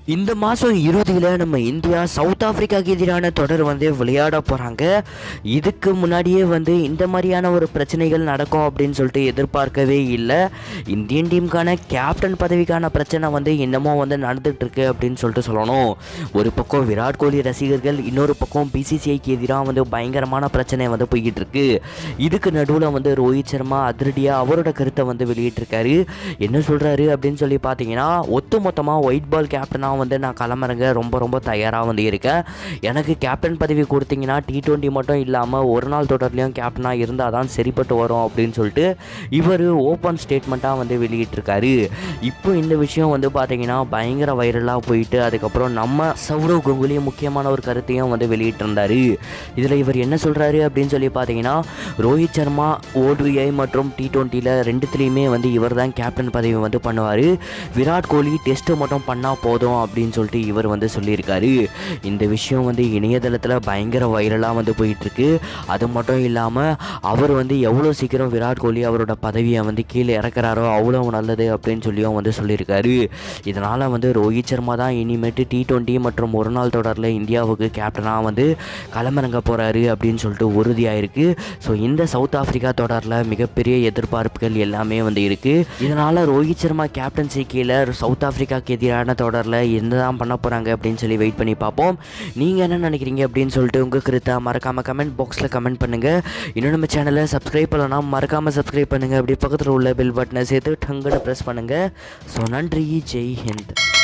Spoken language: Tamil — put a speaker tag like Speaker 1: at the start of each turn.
Speaker 1: இந்த மாதம் இறுதியில் நம்ம இந்தியா சவுத் ஆப்பிரிக்காவுக்கு எதிரான தொடர் வந்து விளையாட போகிறாங்க இதுக்கு முன்னாடியே வந்து இந்த மாதிரியான ஒரு பிரச்சனைகள் நடக்கும் அப்படின்னு சொல்லிட்டு எதிர்பார்க்கவே இல்லை இந்தியன் டீமுக்கான கேப்டன் பதவிக்கான பிரச்சனை வந்து இன்னமும் வந்து நடந்துட்டு இருக்கு அப்படின்னு சொல்லிட்டு சொல்லணும் ஒரு பக்கம் விராட் கோலி ரசிகர்கள் இன்னொரு பக்கம் பிசிசிஐக்கு எதிராக வந்து பயங்கரமான பிரச்சனை வந்து போய்கிட்டு இருக்கு இதுக்கு நடுவில் வந்து ரோஹித் சர்மா அதிரடியாக அவரோட கருத்தை வந்து வெளியிட்டிருக்காரு என்ன சொல்கிறாரு அப்படின்னு சொல்லி பார்த்தீங்கன்னா ஒட்டு மொத்தமாக ஒயிட் பால் கேப்டனாக வந்து நான் களமிறங்க ரொம்ப ரொம்ப தயாராக வந்து இருக்கேன் எனக்கு கேப்டன் பதவி கொடுத்தீங்கன்னா டி டுவெண்ட்டி மட்டும் இல்லாமல் ஒரு நாள் தொடர்லையும் கேப்டனாக இருந்தால் தான் சரிப்பட்டு வரும் அப்படின்னு சொல்லிட்டு இவர் ஓப்பன் ஸ்டேட்மெண்ட்டாக வந்து வெளியிட்டிருக்காரு இப்போ இந்த விஷயம் வந்து பார்த்தீங்கன்னா பயங்கர வைரலாக போயிட்டு அதுக்கப்புறம் நம்ம சௌரவ் கங்குலி முக்கியமான ஒரு கருத்தையும் வந்து வெளியிட்டிருந்தாரு இதில் இவர் என்ன சொல்கிறாரு அப்படின்னு சொல்லி பார்த்தீங்கன்னா ரோஹித் சர்மா ஓடிஐ மற்றும் டி டுவெண்ட்டியில் ரெண்டுத்துலேயுமே வந்து இவர் தான் கேப்டன் பதவி வந்து பண்ணுவார் விராட் கோலி டெஸ்ட்டு மட்டும் பண்ணால் போதும் அப்படின்னு சொல்லிட்டு இவர் வந்து சொல்லியிருக்காரு இந்த விஷயம் வந்து இணையதளத்தில் பயங்கர வைரலாக வந்து போயிட்டுருக்கு அது மட்டும் இல்லாமல் அவர் வந்து எவ்வளோ சீக்கிரம் விராட் கோலி அவரோட பதவியை வந்து கீழே இறக்குறாரோ அவ்வளோ நல்லது அப்படின்னு சொல்லியும் வந்து சொல்லியிருக்காரு இதனால் வந்து ரோஹித் சர்மா தான் இனிமேட்டு டி டுவெண்ட்டி மற்றும் ஒரு நாள் தொடரில் இந்தியாவுக்கு கேப்டனாக வந்து களமிறங்க போகிறாரு அப்படின்னு சொல்லிட்டு உறுதியாயிருக்கு ஸோ இந்த சவுத் ஆப்பிரிக்கா தொடரில் மிகப்பெரிய எதிர்பார்ப்புகள் எல்லாமே வந்து இருக்குது இதனால் ரோஹித் சர்மா கேப்டன்சி கீழே சவுத் ஆப்பிரிக்காவுக்கு எதிரான தொடரில் என்னதான் பண்ண போகிறாங்க அப்படின்னு சொல்லி வெயிட் பண்ணி பார்ப்போம் நீங்கள் என்ன நினைக்கிறீங்க அப்படின்னு சொல்லிட்டு உங்கள் கருத்தை மறக்காமல் கமெண்ட் பாக்ஸில் கமெண்ட் பண்ணுங்கள் இன்னும் நம்ம சேனலை சப்ஸ்கிரைப் பண்ணலாம் மறக்காமல் சப்ஸ்கிரைப் பண்ணுங்கள் அப்படி பக்கத்தில் உள்ள பெல் பட்டனை சேர்த்து டங்குன்னு ப்ரெஸ் பண்ணுங்கள் ஸோ நன்றி ஜெய் ஹிந்த்